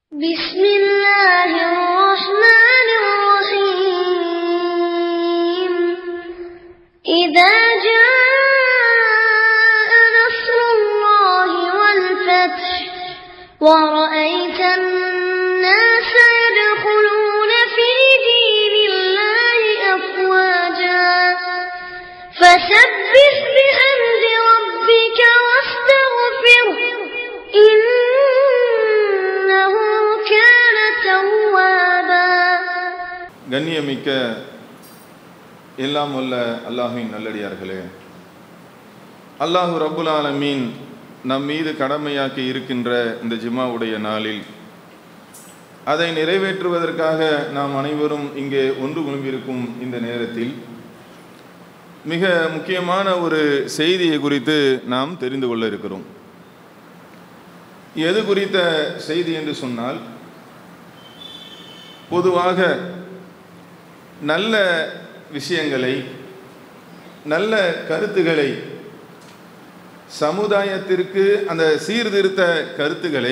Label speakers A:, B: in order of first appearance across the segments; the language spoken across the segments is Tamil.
A: بسم الله الرحمن الرحيم إذا جاء نصر الله والفتح ورأيت الناس يدخلون في دين الله أفواجا فسبح بحمد ربك واستغفره إنه كان توابا
B: கண்ணியமிக்க எல்லாம் வல்ல அல்லாஹின் நல்லடியார்களே அல்லாஹு ரப்புல் ஆலமீன் நம் மீது கடமையாக்கி இருக்கின்ற இந்த ஜிம்மாவுடைய நாளில் அதை நிறைவேற்றுவதற்காக நாம் அனைவரும் இங்கே ஒன்று குழும்பியிருக்கும் இந்த நேரத்தில் மிக முக்கியமான ஒரு செய்தியை குறித்து நாம் தெரிந்து கொள்ள இருக்கிறோம் எது குறித்த செய்தி என்று சொன்னால் பொதுவாக நல்ல விஷயங்களை நல்ல கருத்துக்களை சமுதாயத்திற்கு அந்த சீர்திருத்த கருத்துக்களை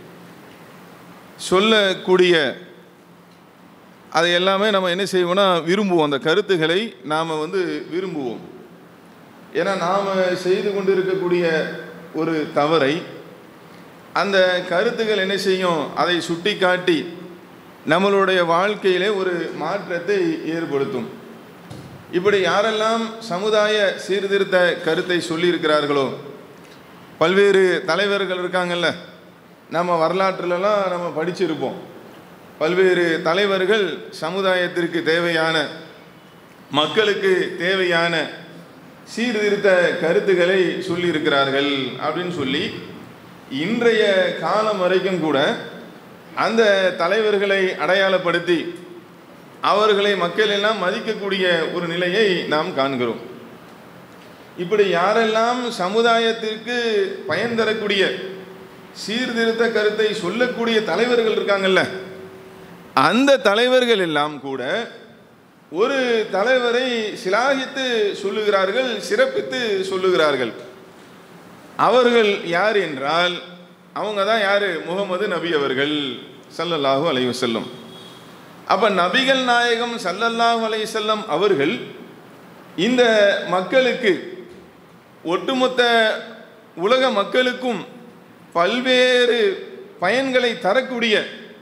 B: சொல்லக்கூடிய அதை எல்லாமே நம்ம என்ன செய்வோம்னா விரும்புவோம் அந்த கருத்துக்களை நாம் வந்து விரும்புவோம் ஏன்னா நாம் செய்து கொண்டிருக்கக்கூடிய ஒரு தவறை அந்த கருத்துக்கள் என்ன செய்யும் அதை சுட்டி காட்டி நம்மளுடைய வாழ்க்கையிலே ஒரு மாற்றத்தை ஏற்படுத்தும் இப்படி யாரெல்லாம் சமுதாய சீர்திருத்த கருத்தை சொல்லியிருக்கிறார்களோ பல்வேறு தலைவர்கள் இருக்காங்கல்ல நம்ம வரலாற்றுலலாம் நம்ம படிச்சிருப்போம் பல்வேறு தலைவர்கள் சமுதாயத்திற்கு தேவையான மக்களுக்கு தேவையான சீர்திருத்த கருத்துக்களை சொல்லியிருக்கிறார்கள் அப்படின்னு சொல்லி இன்றைய காலம் வரைக்கும் கூட அந்த தலைவர்களை அடையாளப்படுத்தி அவர்களை மக்கள் எல்லாம் மதிக்கக்கூடிய ஒரு நிலையை நாம் காண்கிறோம் இப்படி யாரெல்லாம் சமுதாயத்திற்கு பயன் தரக்கூடிய சீர்திருத்த கருத்தை சொல்லக்கூடிய தலைவர்கள் இருக்காங்கல்ல அந்த தலைவர்கள் எல்லாம் கூட ஒரு தலைவரை சிலாகித்து சொல்லுகிறார்கள் சிறப்பித்து சொல்லுகிறார்கள் அவர்கள் யார் என்றால் அவங்க தான் யார் முகமது நபி அவர்கள் சல்லல்லாஹு அலைஹி வஸல்லம் அப்போ நபிகள் நாயகம் சல்லல்லாஹு அலைஹி வஸல்லம் அவர்கள் இந்த மக்களுக்கு ஒட்டுமொத்த உலக மக்களுக்கும் பல்வேறு பயன்களை தரக்கூடிய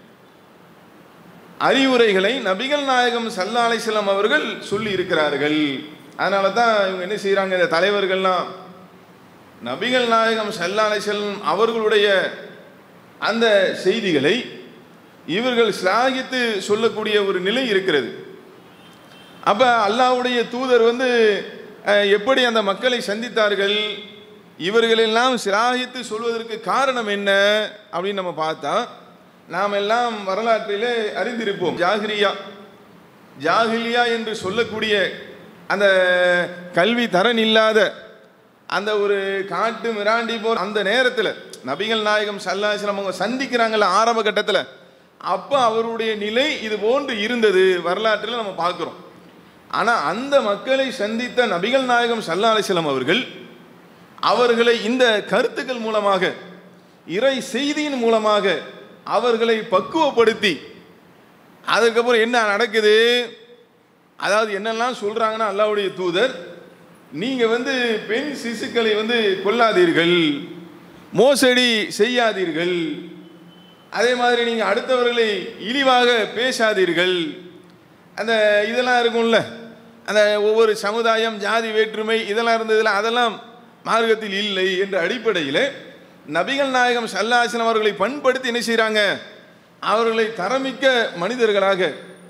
B: அறிவுரைகளை நபிகள் நாயகம் சல்லா அலைஹிஸ்ஸலாம் அவர்கள் சொல்லி இருக்கிறார்கள் அதனால தான் இவங்க என்ன செய்கிறாங்க இந்த தலைவர்கள்லாம் நபிகள் நாயகம் சல்லா அலைஹிஸ்ஸலாம் அவர்களுடைய அந்த செய்திகளை இவர்கள் சிலாகித்து சொல்லக்கூடிய ஒரு நிலை இருக்கிறது அப்போ அல்லாஹ்வுடைய தூதர் வந்து அஹ், எப்படி அந்த மக்களை சந்தித்தார்கள் இவர்களெல்லாம் சிலாகித்து சொல்வதற்கு காரணம் என்ன அப்படின்னு நம்ம பார்த்தா நாம் எல்லாம் வரலாற்றிலே அறிந்திருப்போம் ஜாகிரியா ஜாகிலியா என்று சொல்லக்கூடிய அந்த கல்வி தரன் இல்லாத அந்த ஒரு காட்டு மிராண்டி போல் அந்த நேரத்தில் நபிகள் நாயகம் சல்லாஸ்லாம் அவங்க சந்திக்கிறாங்கல்ல ஆரம்ப கட்டத்தில் அப்போ அவருடைய நிலை இது போன்று இருந்தது வரலாற்றில் நம்ம பார்க்குறோம் ஆனால் அந்த மக்களை சந்தித்த நபிகள் நாயகம் சல்லா அலிஸ்லாம் அவர்கள் அவர்களை இந்த கருத்துக்கள் மூலமாக இறை செய்தியின் மூலமாக அவர்களை பக்குவப்படுத்தி அதுக்கப்புறம் என்ன நடக்குது அதாவது என்னெல்லாம் சொல்றாங்கன்னா அல்லாஹ்வுடைய தூதர் நீங்க வந்து பெண் சிசுக்களை வந்து கொல்லாதீர்கள் மோசடி செய்யாதீர்கள் அதே மாதிரி நீங்க அடுத்தவர்களை இழிவாக பேசாதீர்கள் அந்த இதெல்லாம் இருக்கும்ல அந்த ஒவ்வொரு சமுதாயம் ஜாதி வேற்றுமை இதெல்லாம் இருந்ததுல அதெல்லாம் மார்க்கத்தில் இல்லை என்ற அடிப்படையில் நபிகள் நாயகம் சல்லாசனம் அவர்களை பண்படுத்தி என்ன செய்கிறாங்க அவர்களை தரமிக்க மனிதர்களாக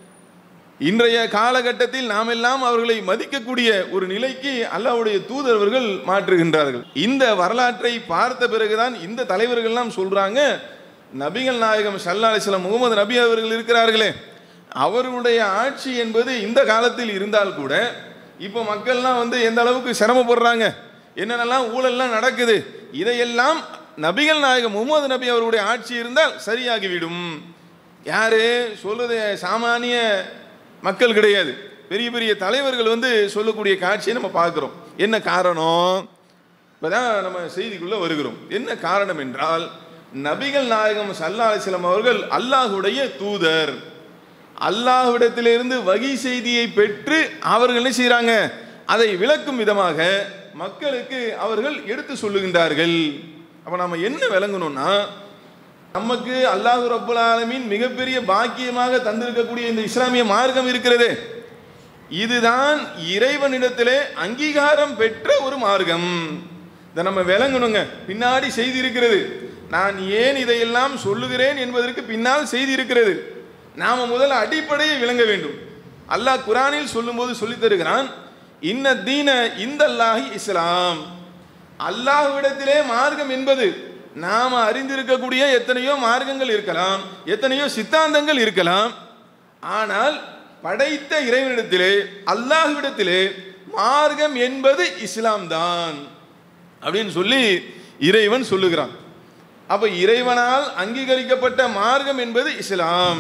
B: இன்றைய காலகட்டத்தில் நாம் எல்லாம் அவர்களை மதிக்கக்கூடிய ஒரு நிலைக்கு அல்லாஹ்வுடைய தூதரவர்கள் மாற்றுகின்றார்கள் இந்த வரலாற்றை பார்த்த பிறகுதான் இந்த தலைவர்கள்லாம் சொல்றாங்க நபிகள் நாயகம் சல்லா அலிஸ்லாம் முகமது நபி அவர்கள் இருக்கிறார்களே அவர்களுடைய ஆட்சி என்பது இந்த காலத்தில் இருந்தால் கூட இப்போ மக்கள்லாம் வந்து எந்த அளவுக்கு சிரமப்படுறாங்க என்னென்னலாம் ஊழல்லாம் நடக்குது இதையெல்லாம் நபிகள் நாயகம் முகமது நபி அவர்களுடைய ஆட்சி இருந்தால் சரியாகிவிடும் யாரு சொல்லுது சாமானிய மக்கள் கிடையாது பெரிய பெரிய தலைவர்கள் வந்து சொல்லக்கூடிய காட்சியை நம்ம பார்க்குறோம் என்ன காரணம் இப்போதான் நம்ம செய்திக்குள்ளே வருகிறோம் என்ன காரணம் என்றால் நபிகள் நாயகம் சல்லா அலிஸ்லாம் அவர்கள் அல்லாஹுடைய தூதர் அல்லாஹ்விடத்திலிருந்து வகி செய்தியை பெற்று அவர்கள் என்ன செய்கிறாங்க அதை விளக்கும் விதமாக மக்களுக்கு அவர்கள் எடுத்து சொல்லுகின்றார்கள் அப்ப நாம என்ன விளங்கணும்னா நமக்கு அல்லாஹ் ரப்புல் ஆலமீன் மிகப்பெரிய பாக்கியமாக தந்திருக்கக்கூடிய இந்த இஸ்லாமிய மார்க்கம் இருக்கிறது இதுதான் இறைவனிடத்திலே அங்கீகாரம் பெற்ற ஒரு மார்க்கம் இதை நம்ம விளங்கணுங்க பின்னாடி செய்தி இருக்கிறது நான் ஏன் இதையெல்லாம் சொல்லுகிறேன் என்பதற்கு பின்னால் செய்தி இருக்கிறது நாம முதல்ல அடிப்படையை விளங்க வேண்டும் அல்லாஹ் குரானில் சொல்லும்போது சொல்லித் தருகிறான் இன்ன தீன இந்த அல்லாஹி இஸ்லாம் அல்லாஹ்விடத்திலே மார்க்கம் என்பது நாம அறிந்திருக்கக்கூடிய எத்தனையோ மார்க்கங்கள் இருக்கலாம் எத்தனையோ சித்தாந்தங்கள் இருக்கலாம் ஆனால் படைத்த இறைவனிடத்திலே அல்லாஹ்விடத்திலே மார்க்கம் என்பது இஸ்லாம் தான் அப்படின்னு சொல்லி இறைவன் சொல்லுகிறான் அப்ப இறைவனால் அங்கீகரிக்கப்பட்ட மார்க்கம் என்பது இஸ்லாம்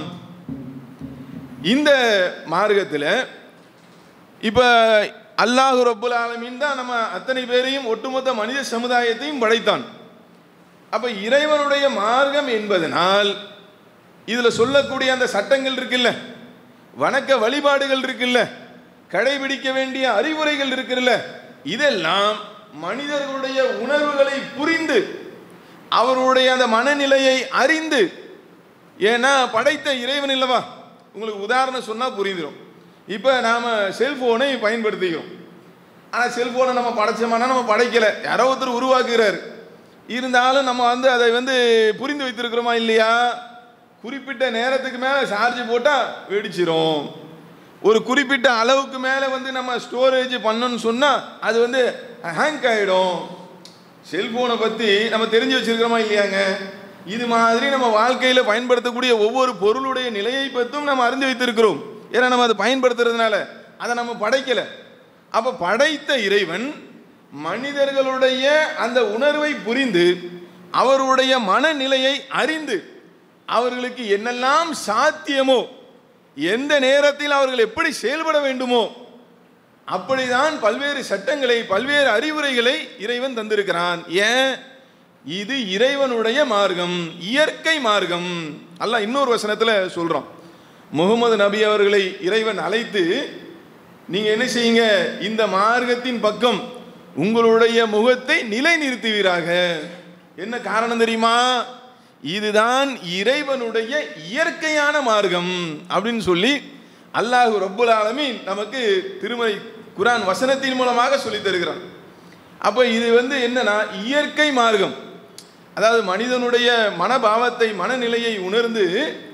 B: இந்த மார்க்கத்தில் இப்ப அல்லாஹ் ரப்புல் ஆலமீன் தான் நம்ம அத்தனை பேரையும் ஒட்டுமொத்த மனித சமுதாயத்தையும் படைத்தான் அப்ப இறைவனுடைய மார்க்கம் என்பதனால் இதுல சொல்லக்கூடிய அந்த சட்டங்கள் இருக்குல்ல வணக்க வழிபாடுகள் இருக்குல்ல கடைபிடிக்க வேண்டிய அறிவுரைகள் இருக்குல்ல இதெல்லாம் மனிதர்களுடைய உணர்வுகளை புரிந்து அவருடைய அந்த மனநிலையை அறிந்து ஏன்னா படைத்த இறைவன் இல்லவா உங்களுக்கு உதாரணம் சொன்னா புரிந்துடும் இப்போ நாம செல்போனை பயன்படுத்திக்கிறோம் ஆனால் செல்போனை நம்ம படைச்சோம்னா நம்ம படைக்கல யாரோ ஒருத்தர் உருவாக்குகிறார் இருந்தாலும் நம்ம வந்து அதை வந்து புரிந்து வைத்திருக்கிறோமா இல்லையா குறிப்பிட்ட நேரத்துக்கு மேலே சார்ஜ் போட்டால் வெடிச்சிரும் ஒரு குறிப்பிட்ட அளவுக்கு மேலே வந்து நம்ம ஸ்டோரேஜ் பண்ணணும்னு சொன்னால் அது வந்து ஹேங்க் ஆகிடும் செல்போனை பற்றி நம்ம தெரிஞ்சு வச்சிருக்கிறோமா இல்லையாங்க இது மாதிரி நம்ம வாழ்க்கையில் பயன்படுத்தக்கூடிய ஒவ்வொரு பொருளுடைய நிலையை பற்றும் நம்ம அறிந்து வைத்திருக்கிறோம் ஏன்னா நம்ம அதை பயன்படுத்துறதுனால அதை நம்ம படைக்கலை அப்போ படைத்த இறைவன் மனிதர்களுடைய அந்த உணர்வை புரிந்து அவருடைய மனநிலையை அறிந்து அவர்களுக்கு என்னெல்லாம் சாத்தியமோ எந்த நேரத்தில் அவர்கள் எப்படி செயல்பட வேண்டுமோ அப்படிதான் பல்வேறு சட்டங்களை பல்வேறு அறிவுரைகளை இறைவன் தந்திருக்கிறான் ஏன் இது இறைவனுடைய மார்க்கம் இயற்கை மார்க்கம் அல்லாஹ் இன்னொரு வசனத்தில் சொல்றோம் முகமது நபி அவர்களை இறைவன் அழைத்து நீங்க என்ன செய்யுங்க இந்த மார்க்கத்தின் பக்கம் உங்களுடைய முகத்தை நிலைநிறுத்துவீராக என்ன காரணம் தெரியுமா இதுதான் இறைவனுடைய இயற்கையான மார்க்கம் அப்படின்னு சொல்லி அல்லாஹ் ரப்புல் ஆலமீன் நமக்கு திருமறை குரான் வசனத்தின் மூலமாக சொல்லித் தருகிறான் அப்போ இது வந்து என்னன்னா இயற்கை மார்க்கம் அதாவது மனிதனுடைய மனபாவத்தை மனநிலையை உணர்ந்து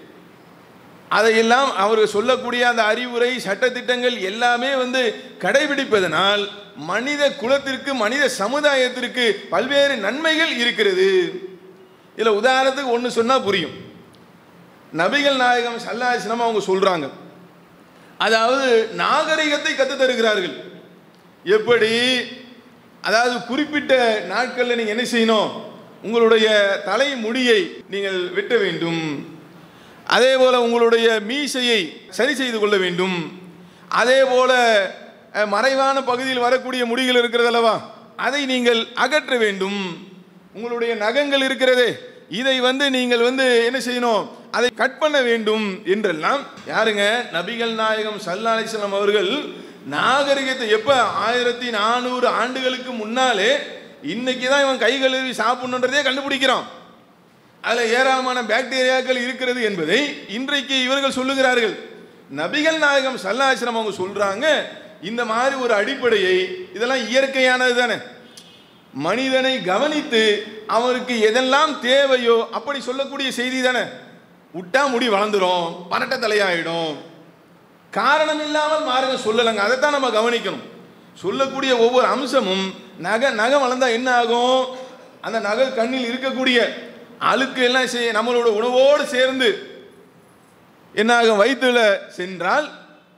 B: அதையெல்லாம் அவர் சொல்லக்கூடிய அந்த அறிவுரை சட்டத்திட்டங்கள் எல்லாமே வந்து கடைபிடிப்பதனால் மனித குலத்திற்கு மனித சமுதாயத்திற்கு பல்வேறு நன்மைகள் இருக்கிறது இதில் உதாரணத்துக்கு ஒன்று சொன்னால் புரியும் நபிகள் நாயகம் சல்லாஹிஸ்லாம் அவங்க சொல்கிறாங்க அதாவது நாகரிகத்தை கற்றுத் தருகிறார்கள் எப்படி அதாவது குறிப்பிட்ட நாட்களில் நீங்கள் என்ன செய்யணும் உங்களுடைய தலை முடியை நீங்கள் வெட்ட வேண்டும் அதே போல உங்களுடைய மீசையை சரி செய்து கொள்ள வேண்டும் அதே போல அஹ், மறைவான பகுதியில் வரக்கூடிய முடிகள் இருக்கிறது அல்லவா அதை நீங்கள் அகற்ற வேண்டும் உங்களுடைய நகங்கள் இருக்கிறதே இதை வந்து நீங்கள் வந்து என்ன செய்யணும் அதை கட் பண்ண வேண்டும் என்றெல்லாம் யாருங்க நபிகள் நாயகம் சல்லா அலிஸ்லாம் அவர்கள் நாகரிகத்தை எப்ப ஆயிரத்தி நானூறு ஆண்டுகளுக்கு முன்னாலே இன்னைக்கு தான் இவன் கை கழுவி சாப்பிடணுன்றதே கண்டுபிடிக்கிறான் அதில் ஏராளமான பாக்டீரியாக்கள் இருக்கிறது என்பதை இன்றைக்கு இவர்கள் சொல்லுகிறார்கள் நபிகள் நாயகம் சல்லாசிரம் அவங்க சொல்றாங்க இந்த மாதிரி ஒரு அடிப்படையை இதெல்லாம் இயற்கையானது தானே மனிதனை கவனித்து அவருக்கு எதெல்லாம் தேவையோ அப்படி சொல்லக்கூடிய செய்தி தானே விட்டா முடி வளர்ந்துரும் பரட்ட தலையாயிடும் காரணம் இல்லாமல் மாறுங்க சொல்லலைங்க அதைத்தான் நம்ம கவனிக்கணும் சொல்லக்கூடிய ஒவ்வொரு அம்சமும் நகை நகை வளர்ந்தா என்ன ஆகும் அந்த நகை கண்ணில் இருக்கக்கூடிய அழுக்கு எல்லாம் செய்ய நம்மளோட உணவோடு சேர்ந்து என்ன ஆகும் வயிற்றுல சென்றால்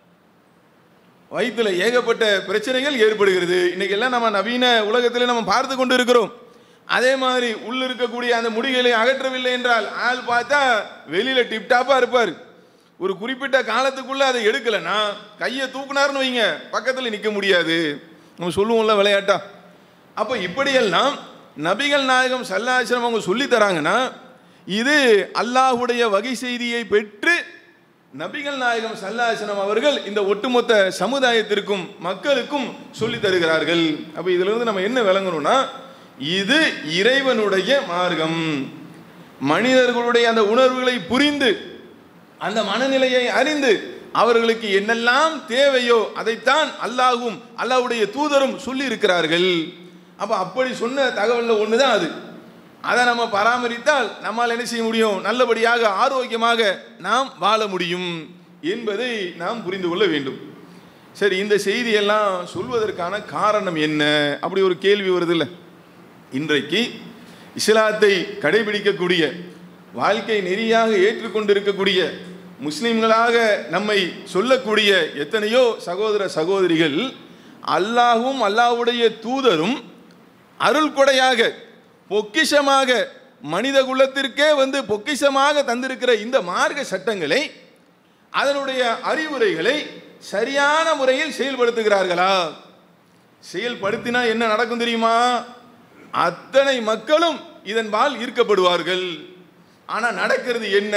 B: வயிற்றுல ஏகப்பட்ட பிரச்சனைகள் ஏற்படுகிறது இன்னைக்கு எல்லாம் நம்ம நவீன உலகத்தில் நம்ம பார்த்து கொண்டு இருக்கிறோம் அதே மாதிரி உள்ள இருக்கக்கூடிய அந்த முடிகளை அகற்றவில்லை என்றால் ஆள் பார்த்தா வெளியில டிப்டாப்பா இருப்பார் ஒரு குறிப்பிட்ட காலத்துக்குள்ள அதை எடுக்கலைன்னா கையை தூக்குனாருன்னு வைங்க பக்கத்தில் நிற்க முடியாது நம்ம சொல்லுவோம்ல விளையாட்டா அப்போ இப்படியெல்லாம் நபிகள் நாயகம் சல்லாசிரம் அவங்க சொல்லி தராங்கன்னா இது அல்லாஹ்வுடைய வகை செய்தியை பெற்று நபிகள் நாயகம் சல்லாசனம் அவர்கள் இந்த ஒட்டுமொத்த சமுதாயத்திற்கும் மக்களுக்கும் சொல்லி தருகிறார்கள் அப்ப இதுல இருந்து நம்ம என்ன விளங்கணும்னா இது இறைவனுடைய மார்க்கம் மனிதர்களுடைய அந்த உணர்வுகளை புரிந்து அந்த மனநிலையை அறிந்து அவர்களுக்கு என்னெல்லாம் தேவையோ அதைத்தான் அல்லாஹ்வும் அல்லாஹ்வுடைய தூதரும் சொல்லி இருக்கிறார்கள் அப்ப அப்படி சொன்ன தகவல்ல ஒண்ணுதான் அது அதை நம்ம பராமரித்தால் நம்மால் என்ன செய்ய முடியும் நல்லபடியாக ஆரோக்கியமாக நாம் வாழ முடியும் என்பதை நாம் புரிந்து கொள்ள வேண்டும் சரி இந்த செய்தியெல்லாம் சொல்வதற்கான காரணம் என்ன அப்படி ஒரு கேள்வி வருது இல்லை இன்றைக்கு இஸ்லாத்தை கடைபிடிக்கக்கூடிய வாழ்க்கை நெறியாக ஏற்றுக்கொண்டிருக்கக்கூடிய முஸ்லிம்களாக நம்மை சொல்லக்கூடிய எத்தனையோ சகோதர சகோதரிகள் அல்லாஹும் அல்லாஹ்வுடைய தூதரும் அருள் கொடையாக பொக்கிஷமாக மனித குலத்திற்கே வந்து பொக்கிஷமாக தந்திருக்கிற இந்த மார்க்க சட்டங்களை அதனுடைய அறிவுரைகளை சரியான முறையில் செயல்படுத்துகிறார்களா செயல்படுத்தினா என்ன நடக்கும் தெரியுமா அத்தனை மக்களும் இதன்பால் ஈர்க்கப்படுவார்கள் ஆனா நடக்கிறது என்ன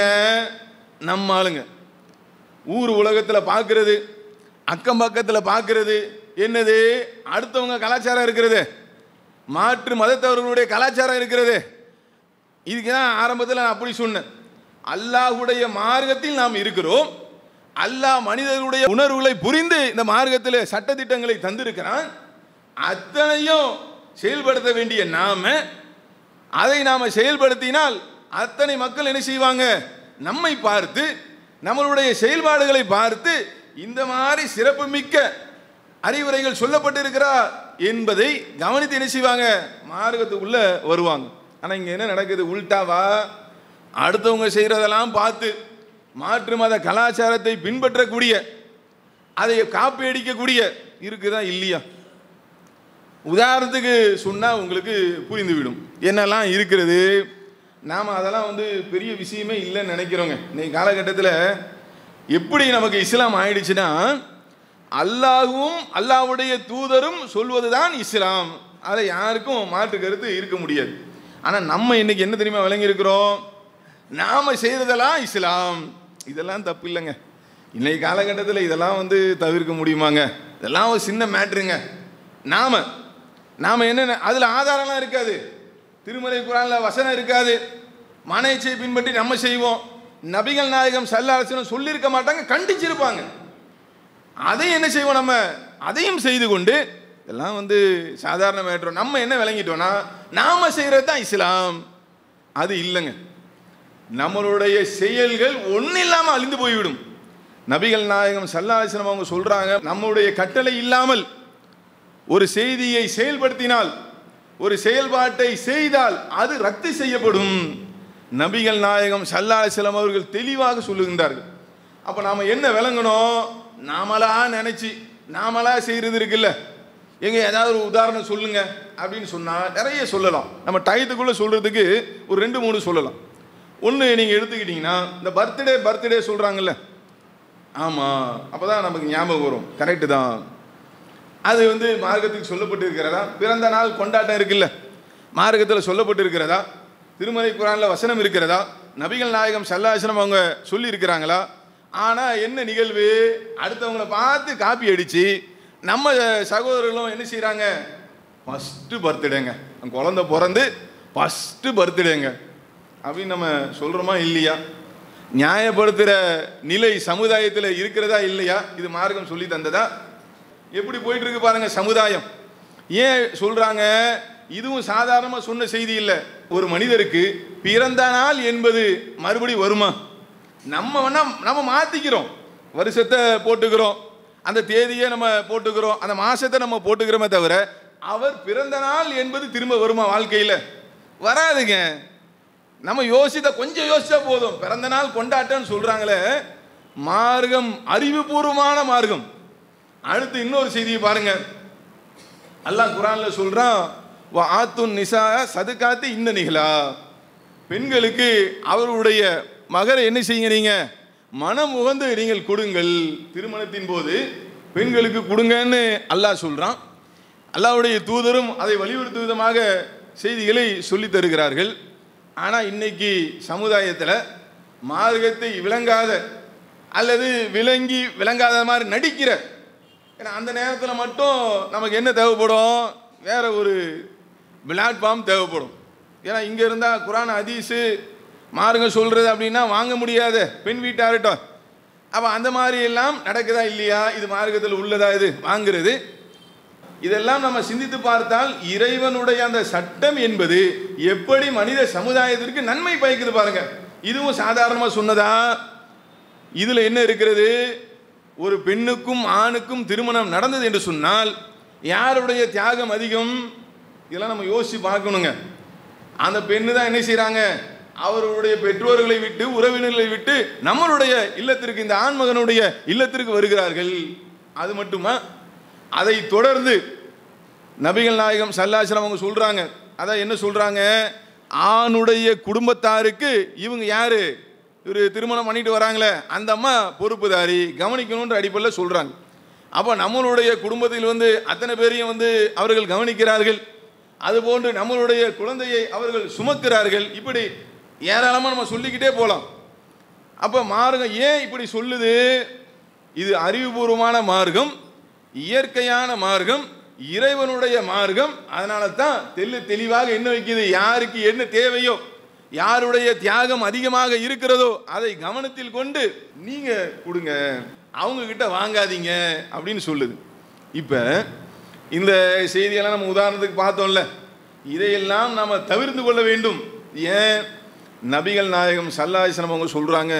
B: நம்ம ஆளுங்க ஊர் உலகத்தில் பார்க்கிறது அக்கம் பக்கத்தில் பார்க்கிறது என்னது அடுத்தவங்க கலாச்சாரம் இருக்கிறது மாற்று மதத்தவர்களுடைய கலாச்சாரம் இருக்கிறது இதுக்கு தான் ஆரம்பத்தில் நான் அப்படி சொன்னேன் அல்லாஹ்வுடைய மார்க்கத்தில் நாம் இருக்கிறோம் அல்லாஹ் மனிதர்களுடைய உணர்வுகளை புரிந்து இந்த மார்க்கத்தில் சட்டதிட்டங்களை தந்திருக்கிறான் அத்தனையும் செயல்படுத்த வேண்டிய நாம அதை நாம செயல்படுத்தினால் அத்தனை மக்கள் என்ன செய்வாங்க நம்மை பார்த்து நம்மளுடைய செயல்பாடுகளை பார்த்து இந்த மாதிரி சிறப்புமிக்க அறிவுரைகள் சொல்லப்பட்டிருக்கிறா என்பதை கவனித்து என்ன செய்வாங்க மார்க்கத்துக்குள்ள வருவாங்க ஆனா இங்க என்ன நடக்குது உல்டாவா அடுத்தவங்க செய்யறதெல்லாம் பார்த்து மாற்று மத கலாச்சாரத்தை பின்பற்றக்கூடிய அதை காப்பி அடிக்கக்கூடிய இருக்குதா இல்லையா உதாரணத்துக்கு சொன்னால் உங்களுக்கு புரிந்துவிடும் என்னெல்லாம் இருக்கிறது நாம் அதெல்லாம் வந்து பெரிய விஷயமே இல்லைன்னு நினைக்கிறோங்க இன்னைக்கு காலகட்டத்தில் எப்படி நமக்கு இஸ்லாம் ஆயிடுச்சுன்னா அல்லாஹும் அல்லாஹ்வுடைய தூதரும் சொல்வதுதான் இஸ்லாம் அதை யாருக்கும் மாற்று கருத்து இருக்க முடியாது ஆனால் நம்ம இன்னைக்கு என்ன தெரியுமா விளங்கி இருக்கிறோம் நாம செய்யறதெல்லாம் இஸ்லாம் இதெல்லாம் தப்பு இல்லைங்க இன்னைக்கு காலகட்டத்தில் இதெல்லாம் வந்து தவிர்க்க முடியுமாங்க இதெல்லாம் ஒரு சின்ன மேட்ருங்க நாம நாம என்ன அதுல ஆதாரம்லாம் இருக்காது திருமலை குரான்ல வசனம் இருக்காது மன இச்சையை பின்பற்றி நம்ம செய்வோம் நபிகள் நாயகம் சல்லாசனம் சொல்லியிருக்க மாட்டாங்க கண்டிச்சிருப்பாங்க அதை என்ன செய்வோம் நம்ம அதையும் செய்து கொண்டு இதெல்லாம் வந்து சாதாரண மேட்டம் நம்ம என்ன விளங்கிட்டோம்னா நாம செய்யறது தான் இஸ்லாம் அது இல்லைங்க நம்மளுடைய செயல்கள் ஒன்றும் இல்லாமல் அழிந்து போய்விடும் நபிகள் நாயகம் சல்லாசனம் அவங்க சொல்றாங்க நம்முடைய கட்டளை இல்லாமல் ஒரு செய்தியை செயல்படுத்தினால் ஒரு செயல்பாட்டை செய்தால் அது ரத்து செய்யப்படும் நபிகள் நாயகம் சல்லாசலம் அவர்கள் தெளிவாக சொல்லுகின்றார்கள் அப்ப நாம என்ன விளங்கணும் நாமளா நினைச்சு நாமளா செய்யறது இருக்குல்ல எங்க ஏதாவது ஒரு உதாரணம் சொல்லுங்க அப்படின்னு சொன்னா நிறைய சொல்லலாம் நம்ம டயத்துக்குள்ள சொல்றதுக்கு ஒரு ரெண்டு மூணு சொல்லலாம் ஒன்று நீங்க எடுத்துக்கிட்டீங்கன்னா இந்த பர்த்டே பர்த்டே சொல்றாங்கல்ல ஆமா அப்பதான் நமக்கு ஞாபகம் வரும் கரெக்டு தான் அது வந்து மார்க்கத்துக்கு சொல்லப்பட்டு இருக்கிறதா பிறந்த நாள் கொண்டாட்டம் இருக்குல்ல மார்க்கத்தில் சொல்லப்பட்டு இருக்கிறதா திருமலை குரான்ல வசனம் இருக்கிறதா நபிகள் நாயகம் சல்லாசனம் அவங்க சொல்லி இருக்கிறாங்களா ஆனால் என்ன நிகழ்வு அடுத்தவங்கள பார்த்து காப்பி அடித்து நம்ம சகோதரர்களும் என்ன செய்கிறாங்க ஃபஸ்ட்டு பர்த்டேங்க குழந்தை பிறந்து ஃபஸ்ட்டு பர்த்டேங்க அப்படின்னு நம்ம சொல்கிறோமா இல்லையா நியாயப்படுத்துகிற நிலை சமுதாயத்தில் இருக்கிறதா இல்லையா இது மார்க்கம் சொல்லி தந்ததா எப்படி போயிட்டு இருக்கு பாருங்க சமுதாயம் ஏன் சொல்றாங்க இதுவும் சாதாரணமா சொன்ன செய்தி இல்லை ஒரு மனிதருக்கு பிறந்த நாள் என்பது மறுபடி வருமா நம்ம வேணா நம்ம மாத்திக்கிறோம் வருஷத்தை போட்டுக்கிறோம் அந்த தேதியை நம்ம போட்டுக்கிறோம் அந்த மாசத்தை நம்ம போட்டுக்கிறோமே தவிர அவர் பிறந்த நாள் என்பது திரும்ப வருமா வாழ்க்கையில் வராதுங்க நம்ம யோசித்த கொஞ்சம் யோசிச்சா போதும் பிறந்த நாள் கொண்டாட்டம்னு சொல்றாங்களே மார்க்கம் அறிவுபூர்வமான மார்க்கம் அடுத்து இன்னொரு செய்தியை பாருங்க அல்லாஹ் குரான்ல சொல்றான் வ ஆத்துன் நிசா சதுக்காத்து இந்த நிகழா பெண்களுக்கு அவருடைய மகரை என்ன செய்யுங்க நீங்க மனம் உகந்து நீங்கள் கொடுங்கள் திருமணத்தின் போது பெண்களுக்கு கொடுங்கன்னு அல்லாஹ் சொல்றான் அல்லாஹ்வுடைய தூதரும் அதை வலியுறுத்தும் விதமாக செய்திகளை சொல்லித் தருகிறார்கள் ஆனால் இன்னைக்கு சமுதாயத்தில் மார்க்கத்தை விளங்காத அல்லது விளங்கி விளங்காத மாதிரி நடிக்கிற ஏன்னா அந்த நேரத்தில் மட்டும் நமக்கு என்ன தேவைப்படும் வேற ஒரு பிளாட்ஃபார்ம் தேவைப்படும் ஏன்னா இங்கே இருந்தால் குரான் ஹதீஸு மார்க்கம் சொல்கிறது அப்படின்னா வாங்க முடியாத பெண் வீட்டார்கிட்ட அப்போ அந்த மாதிரி எல்லாம் நடக்குதா இல்லையா இது மார்க்கத்தில் உள்ளதா இது வாங்குறது இதெல்லாம் நம்ம சிந்தித்து பார்த்தால் இறைவனுடைய அந்த சட்டம் என்பது எப்படி மனித சமுதாயத்திற்கு நன்மை பயக்குது பாருங்க இதுவும் சாதாரணமா சொன்னதா இதுல என்ன இருக்கிறது ஒரு பெண்ணுக்கும் ஆணுக்கும் திருமணம் நடந்தது என்று சொன்னால் யாருடைய தியாகம் அதிகம் இதெல்லாம் நம்ம யோசிச்சு பார்க்கணுங்க அந்த பெண்ணு தான் என்ன செய்றாங்க அவர்களுடைய பெற்றோர்களை விட்டு உறவினர்களை விட்டு நம்மளுடைய இல்லத்திற்கு இந்த ஆண்மகனுடைய இல்லத்திற்கு வருகிறார்கள் அது மட்டுமா அதை தொடர்ந்து நபிகள் நாயகம் சல்லாசலம் அவங்க சொல்றாங்க அதான் என்ன சொல்றாங்க ஆணுடைய குடும்பத்தாருக்கு இவங்க யாரு இவர் திருமணம் பண்ணிட்டு வராங்களே அந்த அம்மா பொறுப்புதாரி கவனிக்கணுன்ற அடிப்படையில் சொல்றாங்க அப்போ நம்மளுடைய குடும்பத்தில் வந்து அத்தனை பேரையும் வந்து அவர்கள் கவனிக்கிறார்கள் அதுபோன்று நம்மளுடைய குழந்தையை அவர்கள் சுமக்கிறார்கள் இப்படி ஏராளமாக நம்ம சொல்லிக்கிட்டே போகலாம் அப்போ மார்க்கம் ஏன் இப்படி சொல்லுது இது அறிவுபூர்வமான மார்க்கம் இயற்கையான மார்க்கம் இறைவனுடைய மார்க்கம் அதனால தான் தெள்ளு தெளிவாக என்ன வைக்குது யாருக்கு என்ன தேவையோ யாருடைய தியாகம் அதிகமாக இருக்கிறதோ அதை கவனத்தில் கொண்டு நீங்க கொடுங்க அவங்க கிட்ட வாங்காதீங்க அப்படின்னு சொல்லுது இப்போ இந்த செய்தியெல்லாம் நம்ம உதாரணத்துக்கு பார்த்தோம்ல இதையெல்லாம் நம்ம தவிர்த்து கொள்ள வேண்டும் ஏன் நபிகள் நாயகம் சல்லாஹிஸ்லம் அவங்க சொல்றாங்க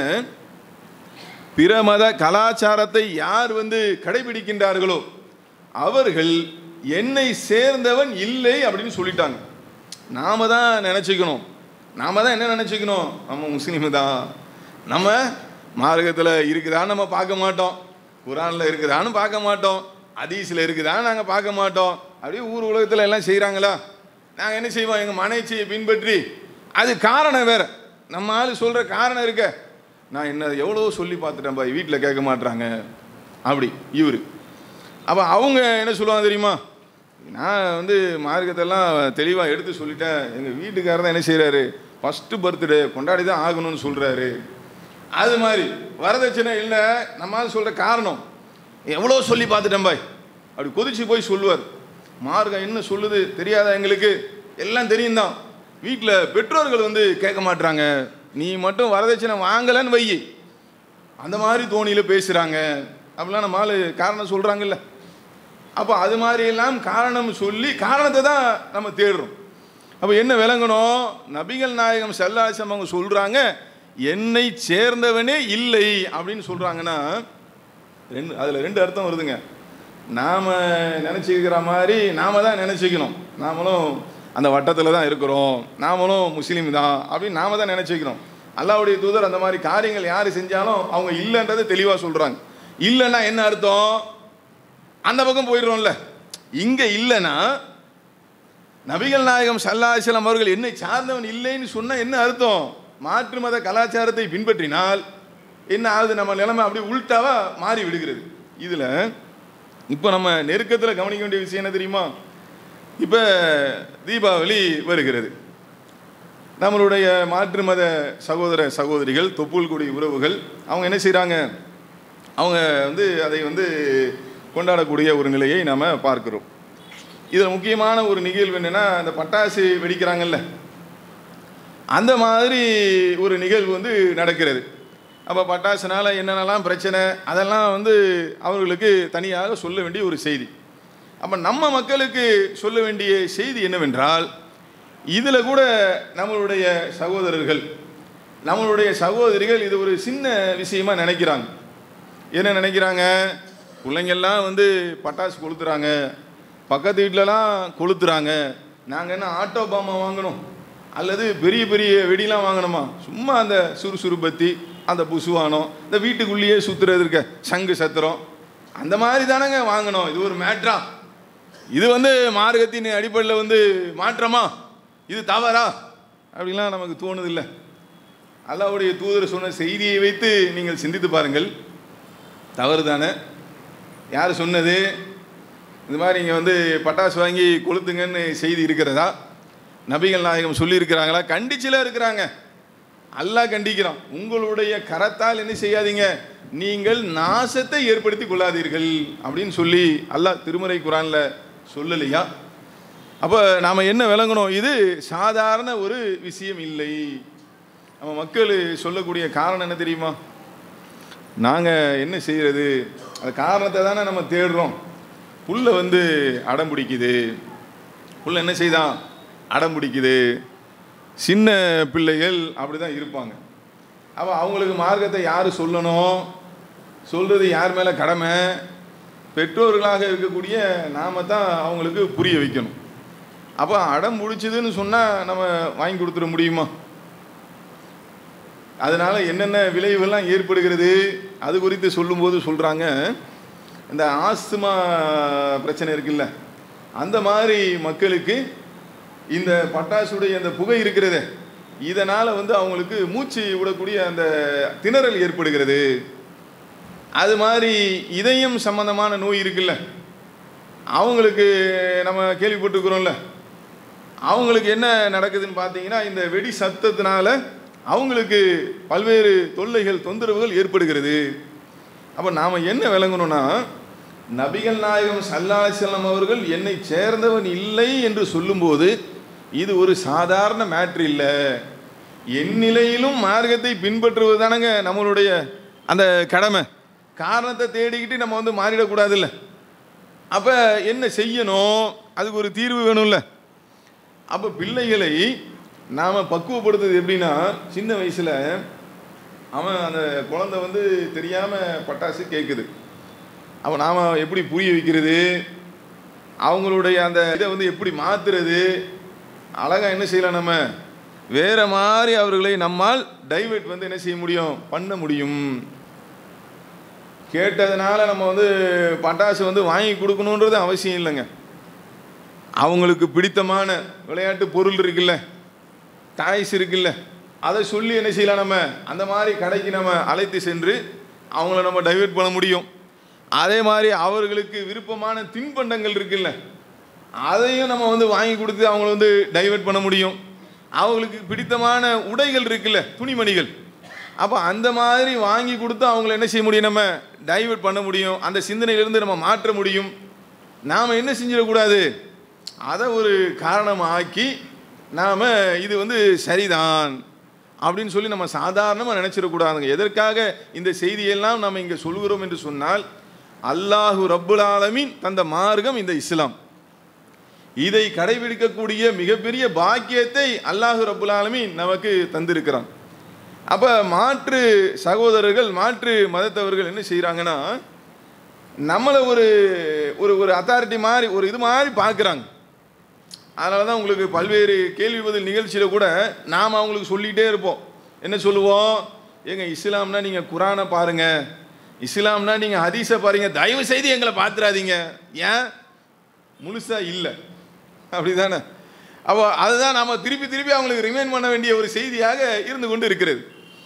B: பிற மத கலாச்சாரத்தை யார் வந்து கடைபிடிக்கின்றார்களோ அவர்கள் என்னை சேர்ந்தவன் இல்லை அப்படின்னு சொல்லிட்டாங்க நாம தான் நினச்சிக்கணும் நாம தான் என்ன நினச்சிக்கணும் நம்ம முஸ்லீமு தான் நம்ம மார்க்கத்தில் இருக்குதான்னு நம்ம பார்க்க மாட்டோம் குரானில் இருக்குதான்னு பார்க்க மாட்டோம் அதீஸில் இருக்குதான்னு நாங்கள் பார்க்க மாட்டோம் அப்படியே ஊர் உலகத்தில் எல்லாம் செய்கிறாங்களா நாங்கள் என்ன செய்வோம் எங்கள் மனைச்சியை பின்பற்றி அது காரணம் வேற நம்ம ஆள் சொல்கிற காரணம் இருக்க நான் என்ன எவ்வளோ சொல்லி பார்த்துட்டேன் பாய் வீட்டில் கேட்க மாட்றாங்க அப்படி இவர் அப்போ அவங்க என்ன சொல்லுவாங்க தெரியுமா நான் வந்து மார்க்கத்தெல்லாம் தெளிவாக எடுத்து சொல்லிட்டேன் எங்கள் வீட்டுக்காரர் தான் என்ன செய்கிறாரு ஃபஸ்ட்டு பர்த்டே கொண்டாடி தான் ஆகணும்னு சொல்கிறாரு அது மாதிரி வரதட்சணை இல்லை நம்ம சொல்கிற காரணம் எவ்வளோ சொல்லி பார்த்துட்டேன் பாய் அப்படி கொதிச்சு போய் சொல்லுவார் மார்க்கம் என்ன சொல்லுது தெரியாதா எங்களுக்கு எல்லாம் தெரியும் தான் வீட்டில் பெற்றோர்கள் வந்து கேட்க மாட்றாங்க நீ மட்டும் வரதட்சணை வாங்கலைன்னு வை அந்த மாதிரி தோணியில் பேசுகிறாங்க அப்படிலாம் நம்ம ஆளு காரணம் சொல்கிறாங்கல்ல அப்போ அது மாதிரி எல்லாம் காரணம் சொல்லி காரணத்தை தான் நம்ம தேடுறோம் அப்போ என்ன விளங்கணும் நபிகள் நாயகம் செல்லாசம் அவங்க சொல்கிறாங்க என்னை சேர்ந்தவனே இல்லை அப்படின்னு சொல்கிறாங்கன்னா ரெண்டு அதில் ரெண்டு அர்த்தம் வருதுங்க நாம் நினச்சிக்கிற மாதிரி நாம தான் நினச்சிக்கணும் நாமளும் அந்த வட்டத்தில் தான் இருக்கிறோம் நாமளும் முஸ்லீம் தான் அப்படின்னு நாம தான் நினச்சிக்கிறோம் அல்லாவுடைய தூதர் அந்த மாதிரி காரியங்கள் யார் செஞ்சாலும் அவங்க இல்லைன்றதை தெளிவாக சொல்கிறாங்க இல்லைன்னா என்ன அர்த்தம் அந்த பக்கம் போயிடுறோம்ல இங்கே இல்லைன்னா நபிகள் நாயகம் சல்லாஹலம் அவர்கள் என்னை சார்ந்தவன் இல்லைன்னு சொன்னால் என்ன அர்த்தம் மாற்று மத கலாச்சாரத்தை பின்பற்றினால் என்ன ஆகுது நம்ம நிலைமை அப்படியே உள்டாவா மாறி விடுகிறது இதில் இப்போ நம்ம நெருக்கத்தில் கவனிக்க வேண்டிய விஷயம் என்ன தெரியுமா இப்போ தீபாவளி வருகிறது நம்மளுடைய மாற்று மத சகோதர சகோதரிகள் தொப்புள்குடி உறவுகள் அவங்க என்ன செய்கிறாங்க அவங்க வந்து அதை வந்து கொண்டாடக்கூடிய ஒரு நிலையை நாம் பார்க்கிறோம் இதில் முக்கியமான ஒரு நிகழ்வு என்னென்னா இந்த பட்டாசு வெடிக்கிறாங்கல்ல அந்த மாதிரி ஒரு நிகழ்வு வந்து நடக்கிறது அப்போ பட்டாசுனால என்னென்னலாம் பிரச்சனை அதெல்லாம் வந்து அவர்களுக்கு தனியாக சொல்ல வேண்டிய ஒரு செய்தி அப்போ நம்ம மக்களுக்கு சொல்ல வேண்டிய செய்தி என்னவென்றால் இதில் கூட நம்மளுடைய சகோதரர்கள் நம்மளுடைய சகோதரிகள் இது ஒரு சின்ன விஷயமா நினைக்கிறாங்க என்ன நினைக்கிறாங்க பிள்ளைங்கள்லாம் வந்து பட்டாசு கொளுத்துறாங்க பக்கத்து வீட்டிலலாம் கொளுத்துறாங்க நாங்கள் என்ன ஆட்டோ பாம்பை வாங்கணும் அல்லது பெரிய பெரிய வெடிலாம் வாங்கணுமா சும்மா அந்த சுறுசுறுபத்தி அந்த புசுவானம் இந்த வீட்டுக்குள்ளேயே சுற்றுறது இருக்க சங்கு சத்திரம் அந்த மாதிரி தானங்க வாங்கணும் இது ஒரு மேட்ரா இது வந்து மார்க்கத்தின் அடிப்படையில் வந்து மாற்றமா இது தவறா அப்படிலாம் நமக்கு தோணுதில்லை அல்லாவுடைய தூதர் சொன்ன செய்தியை வைத்து நீங்கள் சிந்தித்து பாருங்கள் தவறு தானே யார் சொன்னது இந்த மாதிரி இங்கே வந்து பட்டாசு வாங்கி கொளுத்துங்கன்னு செய்தி இருக்கிறதா நபிகள் நாயகம் சொல்லியிருக்கிறாங்களா கண்டிச்சில இருக்கிறாங்க அல்லாஹ் கண்டிக்கிறான் உங்களுடைய கரத்தால் என்ன செய்யாதீங்க நீங்கள் நாசத்தை ஏற்படுத்தி கொள்ளாதீர்கள் அப்படின்னு சொல்லி அல்லாஹ் திருமறை குரான்ல சொல்லலையா அப்போ நாம் என்ன விளங்கணும் இது சாதாரண ஒரு விஷயம் இல்லை நம்ம மக்கள் சொல்லக்கூடிய காரணம் என்ன தெரியுமா நாங்கள் என்ன செய்கிறது அந்த காரணத்தை தானே நம்ம தேடுறோம் புல்லை வந்து அடம் பிடிக்குது புல்லை என்ன செய்தான் அடம் பிடிக்குது சின்ன பிள்ளைகள் அப்படி தான் இருப்பாங்க அப்போ அவங்களுக்கு மார்க்கத்தை யார் சொல்லணும் சொல்கிறது யார் மேலே கடமை பெற்றோர்களாக இருக்கக்கூடிய நாம தான் அவங்களுக்கு புரிய வைக்கணும் அப்போ அடம் பிடிச்சதுன்னு சொன்னால் நம்ம வாங்கி கொடுத்துட முடியுமா அதனால என்னென்ன விளைவுகள்லாம் ஏற்படுகிறது அது குறித்து சொல்லும்போது சொல்கிறாங்க இந்த ஆஸ்துமா பிரச்சனை இருக்குல்ல அந்த மாதிரி மக்களுக்கு இந்த பட்டாசுடைய அந்த புகை இருக்கிறது இதனால் வந்து அவங்களுக்கு மூச்சு விடக்கூடிய அந்த திணறல் ஏற்படுகிறது அது மாதிரி இதயம் சம்பந்தமான நோய் இருக்குல்ல அவங்களுக்கு நம்ம கேள்விப்பட்டிருக்கிறோம்ல அவங்களுக்கு என்ன நடக்குதுன்னு பார்த்தீங்கன்னா இந்த வெடி சத்தத்தினால அவங்களுக்கு பல்வேறு தொல்லைகள் தொந்தரவுகள் ஏற்படுகிறது அப்போ நாம் என்ன விளங்கணும்னா நபிகள் நாயகம் சல்லா செல்லம் அவர்கள் என்னை சேர்ந்தவன் இல்லை என்று சொல்லும்போது இது ஒரு சாதாரண மேட்ரு இல்லை என் நிலையிலும் மார்க்கத்தை பின்பற்றுவது தானங்க நம்மளுடைய அந்த கடமை காரணத்தை தேடிக்கிட்டு நம்ம வந்து மாறிடக்கூடாதுல்ல அப்போ என்ன செய்யணும் அதுக்கு ஒரு தீர்வு வேணும்ல அப்போ பிள்ளைகளை நாம் பக்குவப்படுத்துறது எப்படின்னா சின்ன வயசில் அவன் அந்த குழந்தை வந்து தெரியாமல் பட்டாசு கேட்குது அவன் நாம் எப்படி புரிய வைக்கிறது அவங்களுடைய அந்த இதை வந்து எப்படி மாற்றுறது அழகாக என்ன செய்யலாம் நம்ம வேற மாதிரி அவர்களை நம்மால் டைவர்ட் வந்து என்ன செய்ய முடியும் பண்ண முடியும் கேட்டதுனால நம்ம வந்து பட்டாசு வந்து வாங்கி கொடுக்கணுன்றது அவசியம் இல்லைங்க அவங்களுக்கு பிடித்தமான விளையாட்டு பொருள் இருக்குல்ல டாய்ஸ் இருக்குல்ல அதை சொல்லி என்ன செய்யலாம் நம்ம அந்த மாதிரி கடைக்கு நம்ம அழைத்து சென்று அவங்கள நம்ம டைவர்ட் பண்ண முடியும் அதே மாதிரி அவர்களுக்கு விருப்பமான தின்பண்டங்கள் இருக்குல்ல அதையும் நம்ம வந்து வாங்கி கொடுத்து அவங்கள வந்து டைவர்ட் பண்ண முடியும் அவங்களுக்கு பிடித்தமான உடைகள் இருக்குல்ல துணிமணிகள் அப்போ அந்த மாதிரி வாங்கி கொடுத்து அவங்கள என்ன செய்ய முடியும் நம்ம டைவர்ட் பண்ண முடியும் அந்த சிந்தனையிலிருந்து நம்ம மாற்ற முடியும் நாம் என்ன செஞ்சிடக்கூடாது அதை ஒரு காரணமாக்கி நாம் இது வந்து சரிதான் அப்படின்னு சொல்லி நம்ம சாதாரணமாக நினச்சிடக்கூடாதுங்க எதற்காக இந்த செய்தியெல்லாம் நம்ம இங்கே சொல்கிறோம் என்று சொன்னால் அல்லாஹு ரப்புல் ஆலமீன் தந்த மார்க்கம் இந்த இஸ்லாம் இதை கடைபிடிக்கக்கூடிய மிகப்பெரிய பாக்கியத்தை அல்லாஹு ரப்புல் ஆலமீன் நமக்கு தந்திருக்கிறான் அப்போ மாற்று சகோதரர்கள் மாற்று மதத்தவர்கள் என்ன செய்கிறாங்கன்னா நம்மளை ஒரு ஒரு ஒரு அத்தாரிட்டி மாதிரி ஒரு இது மாதிரி பார்க்குறாங்க அதனால தான் உங்களுக்கு பல்வேறு கேள்வி பதில் நிகழ்ச்சியில் கூட நாம் அவங்களுக்கு சொல்லிகிட்டே இருப்போம் என்ன சொல்லுவோம் ஏங்க இஸ்லாம்னா நீங்கள் குரானை பாருங்கள் இஸ்லாம்னா நீங்கள் ஹதீஸை பாருங்க தயவு செய்து எங்களை பார்த்துறாதீங்க ஏன் முழுசாக இல்லை அப்படி தானே அப்போ அதுதான் நாம் திருப்பி திருப்பி அவங்களுக்கு ரிமைண்ட் பண்ண வேண்டிய ஒரு செய்தியாக இருந்து கொண்டு இருக்கிறது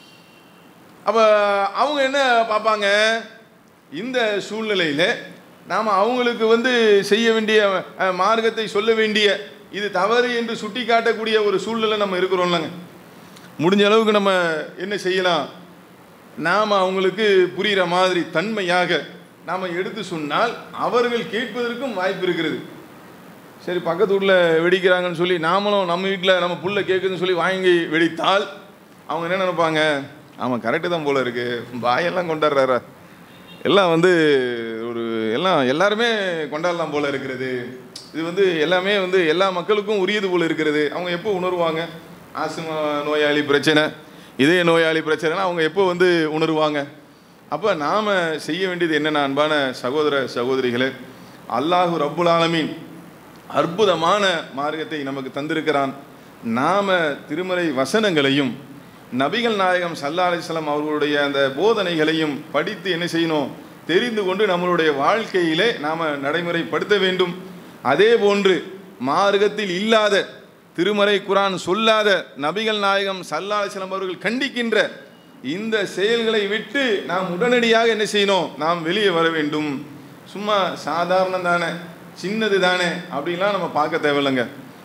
B: அப்போ அவங்க என்ன பார்ப்பாங்க இந்த சூழ்நிலையில் நாம் அவங்களுக்கு வந்து செய்ய வேண்டிய அஹ், மார்க்கத்தை சொல்ல வேண்டிய இது தவறு என்று சுட்டி காட்டக்கூடிய ஒரு சூழ்நிலை நம்ம இருக்கிறோம்லங்க முடிஞ்ச அளவுக்கு நம்ம என்ன செய்யலாம் நாம் அவங்களுக்கு புரிகிற மாதிரி தன்மையாக நாம் எடுத்து சொன்னால் அவர்கள் கேட்பதற்கும் வாய்ப்பு இருக்கிறது சரி பக்கத்து வீட்டில் வெடிக்கிறாங்கன்னு சொல்லி நாமளும் நம்ம வீட்டில் நம்ம புள்ள கேட்குதுன்னு சொல்லி வாங்கி வெடித்தால் அவங்க என்ன நினைப்பாங்க ஆமாம் கரெக்டு தான் போல இருக்கு பாயெல்லாம் கொண்டாடுறாரா எல்லாம் வந்து ஒரு எல்லாம் எல்லாருமே கொண்டாடலாம் போல இருக்கிறது இது வந்து எல்லாமே வந்து எல்லா மக்களுக்கும் உரியது போல இருக்கிறது அவங்க எப்போ உணர்வாங்க ஆஸ்துமா நோயாளி பிரச்சனை இதய நோயாளி பிரச்சனைனா அவங்க எப்போ வந்து உணருவாங்க அப்போ நாம் செய்ய வேண்டியது என்னென்ன அன்பான சகோதர சகோதரிகளே அல்லாஹு ரப்புல் ஆலமீன் அற்புதமான மார்க்கத்தை நமக்கு தந்திருக்கிறான் நாம திருமறை வசனங்களையும் நபிகள் நாயகம் சல்லா அலிஸ்லாம் அவர்களுடைய அந்த போதனைகளையும் படித்து என்ன செய்யணும் தெரிந்து கொண்டு நம்மளுடைய வாழ்க்கையிலே நாம் நடைமுறைப்படுத்த வேண்டும் அதே போன்று மார்க்கத்தில் இல்லாத திருமறை குரான் சொல்லாத நபிகள் நாயகம் சல்லா அலிஸ்லாம் அவர்கள் கண்டிக்கின்ற இந்த செயல்களை விட்டு நாம் உடனடியாக என்ன செய்யணும் நாம் வெளியே வர வேண்டும் சும்மா சாதாரணம் தானே சின்னது தானே அப்படின்லாம் நம்ம பார்க்க தேவையில்லைங்க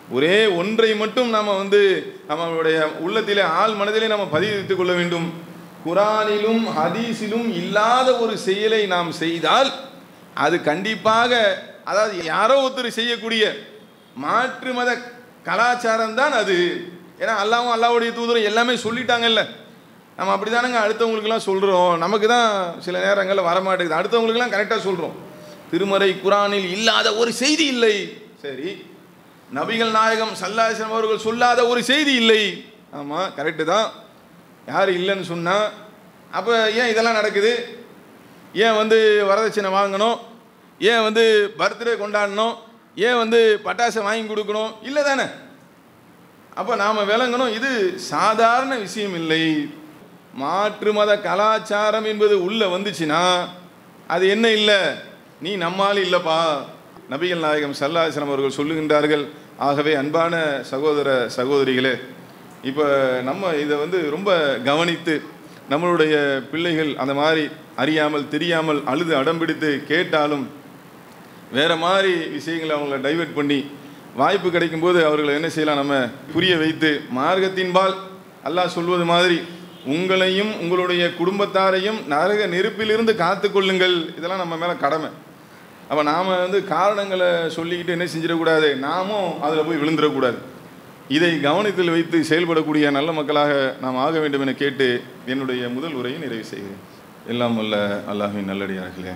B: ஒரே ஒன்றை மட்டும் நம்ம வந்து நம்மளுடைய உள்ளத்திலே ஆள் மனதிலே நம்ம பதிவித்துக் கொள்ள வேண்டும் குரானிலும் ஹதீஸிலும் இல்லாத ஒரு செயலை நாம் செய்தால் அது கண்டிப்பாக அதாவது யாரோ ஒருத்தர் செய்யக்கூடிய மாற்று மத கலாச்சாரம் தான் அது ஏன்னா அல்லாவும் அல்லாவுடைய தூதரும் எல்லாமே சொல்லிட்டாங்கல்ல நம்ம அப்படிதானங்க அடுத்தவங்களுக்கெல்லாம் சொல்கிறோம் நமக்கு தான் சில நேரங்களில் வரமாட்டேங்குது அடுத்தவங்களுக்கெல்லாம் கரெக்டாக சொல்கிறோம் திருமறை குரானில் இல்லாத ஒரு செய்தி இல்லை சரி நபிகள் நாயகம் சல்லாசனம் அவர்கள் சொல்லாத ஒரு செய்தி இல்லை ஆமாம் கரெக்டு தான் யார் இல்லைன்னு சொன்னால் அப்போ ஏன் இதெல்லாம் நடக்குது ஏன் வந்து வரதட்சணை வாங்கணும் ஏன் வந்து பர்த்டே கொண்டாடணும் ஏன் வந்து பட்டாசை வாங்கி கொடுக்கணும் இல்லை தானே அப்போ நாம் விளங்கணும் இது சாதாரண விஷயம் இல்லை மாற்று மத கலாச்சாரம் என்பது உள்ளே வந்துச்சுன்னா அது என்ன இல்லை நீ நம்மால் இல்லைப்பா நபிகள் நாயகம் சல்லாசனம் அவர்கள் சொல்லுகின்றார்கள் ஆகவே அன்பான சகோதர சகோதரிகளே இப்போ நம்ம இதை வந்து ரொம்ப கவனித்து நம்மளுடைய பிள்ளைகள் அந்த மாதிரி அறியாமல் தெரியாமல் அழுது அடம்பிடித்து கேட்டாலும் வேற மாதிரி விஷயங்களை அவங்கள டைவர்ட் பண்ணி வாய்ப்பு கிடைக்கும்போது அவர்களை என்ன செய்யலாம் நம்ம புரிய வைத்து மார்க்கத்தின்பால் அல்லாஹ் சொல்வது மாதிரி உங்களையும் உங்களுடைய குடும்பத்தாரையும் நரக நெருப்பிலிருந்து காத்து கொள்ளுங்கள் இதெல்லாம் நம்ம மேலே கடமை அப்போ நாம் வந்து காரணங்களை சொல்லிக்கிட்டு என்ன செஞ்சிடக்கூடாது நாமும் அதில் போய் விழுந்துடக்கூடாது இதை கவனத்தில் வைத்து செயல்படக்கூடிய நல்ல மக்களாக நாம் ஆக வேண்டும் என கேட்டு என்னுடைய முதல் உரையை நிறைவு செய்கிறேன் எல்லாம் வல்ல அல்லாஹின் நல்லடியார்களே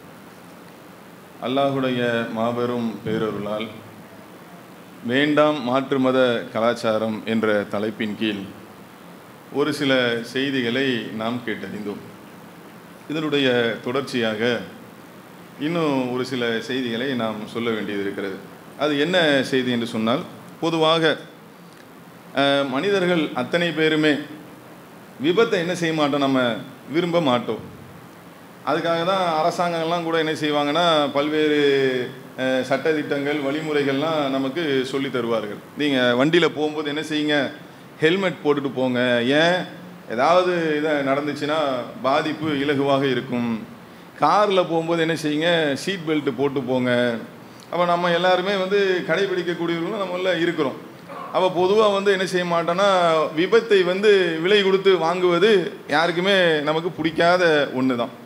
B: அல்லாஹுடைய மாபெரும் பேரருளால் வேண்டாம் மாற்று மத கலாச்சாரம் என்ற தலைப்பின் கீழ் ஒரு சில செய்திகளை நாம் கேட்டறிந்தோம் இதனுடைய தொடர்ச்சியாக இன்னும் ஒரு சில செய்திகளை நாம் சொல்ல வேண்டியது இருக்கிறது அது என்ன செய்தி என்று சொன்னால் பொதுவாக அஹ், மனிதர்கள் அத்தனை பேருமே விபத்தை என்ன செய்ய மாட்டோம் நம்ம விரும்ப மாட்டோம் அதுக்காக தான் அரசாங்கங்கள்லாம் கூட என்ன செய்வாங்கன்னா பல்வேறு அஹ், சட்டதிட்டங்கள் வழிமுறைகள்லாம் நமக்கு சொல்லி தருவார்கள் நீங்கள் வண்டியில் போகும்போது என்ன செய்யுங்க ஹெல்மெட் போட்டுட்டு போங்க ஏன் ஏதாவது இதை நடந்துச்சுன்னா பாதிப்பு இலகுவாக இருக்கும் காரில் போகும்போது என்ன செய்யுங்க சீட் பெல்ட் போட்டு போங்க அப்போ நம்ம எல்லாருமே வந்து கடைபிடிக்கக்கூடியவர்களும் நம்மள இருக்கிறோம் அப்போ பொதுவாக வந்து என்ன செய்ய மாட்டோம்னா விபத்தை வந்து விலை கொடுத்து வாங்குவது யாருக்குமே நமக்கு பிடிக்காத ஒன்று தான்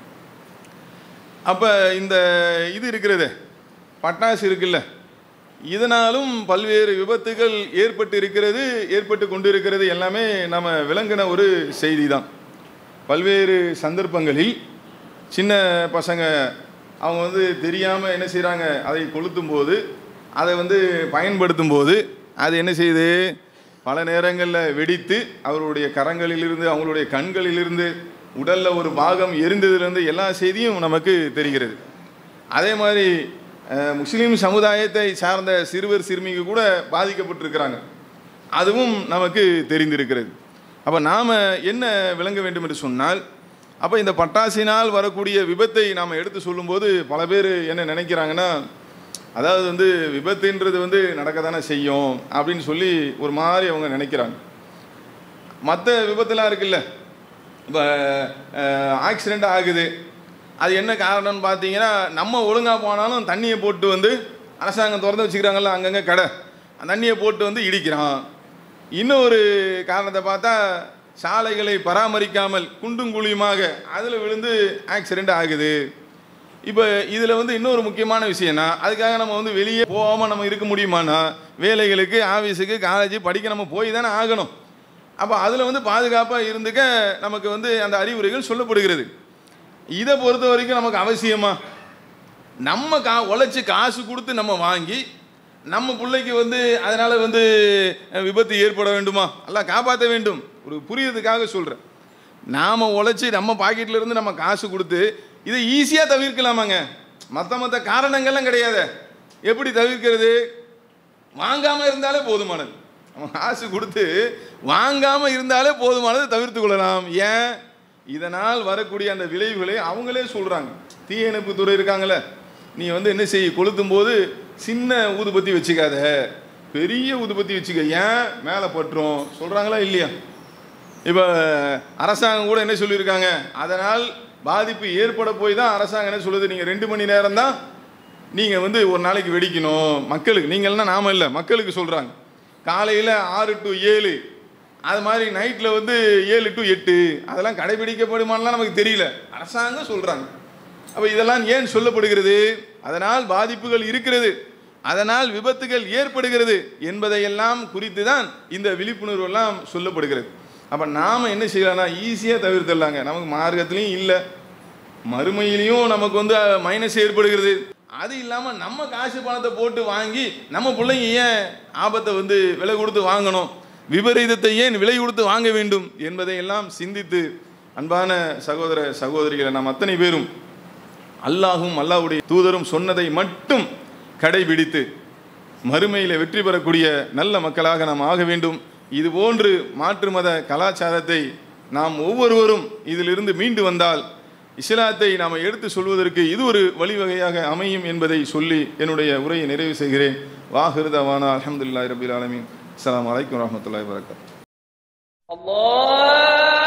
B: அப்போ இந்த இது இருக்கிறது பட்டாசு இருக்குல்ல இதனாலும் பல்வேறு விபத்துகள் ஏற்பட்டு இருக்கிறது ஏற்பட்டு கொண்டிருக்கிறது எல்லாமே நம்ம விளங்கின ஒரு செய்தி தான் பல்வேறு சந்தர்ப்பங்களில் சின்ன பசங்க அவங்க வந்து தெரியாமல் என்ன செய்கிறாங்க அதை கொளுத்தும் போது அதை வந்து பயன்படுத்தும் போது அது என்ன செய்யுது பல நேரங்களில் வெடித்து அவருடைய கரங்களிலிருந்து அவங்களுடைய கண்களிலிருந்து உடலில் ஒரு பாகம் எரிந்ததிலிருந்து எல்லா செய்தியும் நமக்கு தெரிகிறது அதே மாதிரி அஹ், முஸ்லீம் சமுதாயத்தை சார்ந்த சிறுவர் சிறுமிங்க கூட பாதிக்கப்பட்டிருக்கிறாங்க அதுவும் நமக்கு தெரிந்திருக்கிறது அப்போ நாம் என்ன விளங்க வேண்டும் என்று சொன்னால் அப்போ இந்த பட்டாசினால் வரக்கூடிய விபத்தை நாம் எடுத்து சொல்லும்போது பல பேர் என்ன நினைக்கிறாங்கன்னா அதாவது வந்து விபத்துன்றது வந்து நடக்க தானே செய்யும் அப்படின்னு சொல்லி ஒரு மாதிரி அவங்க நினைக்கிறாங்க மற்ற விபத்துலாம் இருக்குல்ல இப்போ ஆக்சிடெண்ட் ஆகுது அது என்ன காரணம்னு பார்த்தீங்கன்னா நம்ம ஒழுங்காக போனாலும் தண்ணியை போட்டு வந்து அரசாங்கம் திறந்து வச்சுக்கிறாங்கல்ல அங்கங்கே கடை அந்த தண்ணியை போட்டு வந்து இடிக்கிறான் இன்னொரு காரணத்தை பார்த்தா சாலைகளை பராமரிக்காமல் குண்டும் குழியுமாக அதில் விழுந்து ஆக்சிடெண்ட் ஆகுது இப்போ இதில் வந்து இன்னொரு முக்கியமான விஷயம்னா அதுக்காக நம்ம வந்து வெளியே போகாமல் நம்ம இருக்க முடியுமானா வேலைகளுக்கு ஆஃபீஸுக்கு காலேஜ் படிக்க நம்ம போய் தானே ஆகணும் அப்போ அதில் வந்து பாதுகாப்பாக இருந்துக்க நமக்கு வந்து அந்த அறிவுரைகள் சொல்லப்படுகிறது இதை பொறுத்த வரைக்கும் நமக்கு அவசியமா நம்ம கா உழைச்சி காசு கொடுத்து நம்ம வாங்கி நம்ம பிள்ளைக்கு வந்து அதனால் வந்து அஹ், விபத்து ஏற்பட வேண்டுமா எல்லாம் காப்பாற்ற வேண்டும் ஒரு புரியறதுக்காக சொல்கிறேன் நாம் உழைச்சி நம்ம பாக்கெட்ல இருந்து நம்ம காசு கொடுத்து இதை ஈஸியாக தவிர்க்கலாமாங்க மற்ற மற்ற காரணங்கள்லாம் கிடையாது எப்படி தவிர்க்கிறது வாங்காமல் இருந்தாலே போதுமானது நம்ம காசு கொடுத்து வாங்காமல் இருந்தாலே போதுமானது தவிர்த்து கொள்ளலாம் ஏன் இதனால் வரக்கூடிய அந்த விளைவுகளை அவங்களே சொல்கிறாங்க தீயணைப்பு துறை இருக்காங்களே நீ வந்து என்ன செய்ய கொளுத்தும் போது சின்ன ஊதுபத்தி வச்சுக்காத பெரிய ஊதுபத்தி வச்சுக்க ஏன் மேலே பட்டுரும் சொல்கிறாங்களா இல்லையா இப்போ அரசாங்கம் கூட என்ன சொல்லியிருக்காங்க அதனால் பாதிப்பு ஏற்பட போய் தான் அரசாங்கம் என்ன சொல்லுது நீங்கள் ரெண்டு மணி நேரம் தான் நீங்கள் வந்து ஒரு நாளைக்கு வெடிக்கணும் மக்களுக்கு நீங்கள்னா நாம இல்லை மக்களுக்கு சொல்கிறாங்க காலையில் ஆறு டு ஏழு அது மாதிரி நைட்டில் வந்து ஏழு டு எட்டு அதெல்லாம் கடைபிடிக்கப்படுமான்லாம் நமக்கு தெரியல அரசாங்கம் சொல்கிறாங்க அப்போ இதெல்லாம் ஏன் சொல்லப்படுகிறது அதனால் பாதிப்புகள் இருக்கிறது அதனால் விபத்துகள் ஏற்படுகிறது என்பதையெல்லாம் குறித்து தான் இந்த விழிப்புணர்வு எல்லாம் சொல்லப்படுகிறது அப்போ நாம் என்ன செய்யலாம்னா ஈஸியாக தவிர்த்துடலாங்க நமக்கு மார்க்கத்துலேயும் இல்லை மறுமையிலையும் நமக்கு வந்து மைனஸ் ஏற்படுகிறது அது இல்லாமல் நம்ம காசு பணத்தை போட்டு வாங்கி நம்ம பிள்ளைங்க ஏன் ஆபத்தை வந்து விலை கொடுத்து வாங்கணும் விபரீதத்தை ஏன் விலை கொடுத்து வாங்க வேண்டும் என்பதை எல்லாம் சிந்தித்து அன்பான சகோதர சகோதரிகளை நாம் அத்தனை பேரும் அல்லாஹும் அல்லாஹ்வுடைய தூதரும் சொன்னதை மட்டும் கடைபிடித்து மறுமையில் வெற்றி பெறக்கூடிய நல்ல மக்களாக நாம் ஆக வேண்டும் இது போன்று மாற்று மத கலாச்சாரத்தை நாம் ஒவ்வொருவரும் இதிலிருந்து மீண்டு வந்தால் இஸ்லாத்தை நாம் எடுத்து சொல்வதற்கு இது ஒரு வழிவகையாக அமையும் என்பதை சொல்லி என்னுடைய உரையை நிறைவு செய்கிறேன் வாஹிருதவானா அலமதுல்லாஹி ரபில் ஆலமீன் அஸ்ஸலாமு அலைக்கும் வரஹ்மத்துல்லாஹி வபரகாத்துஹு
C: الله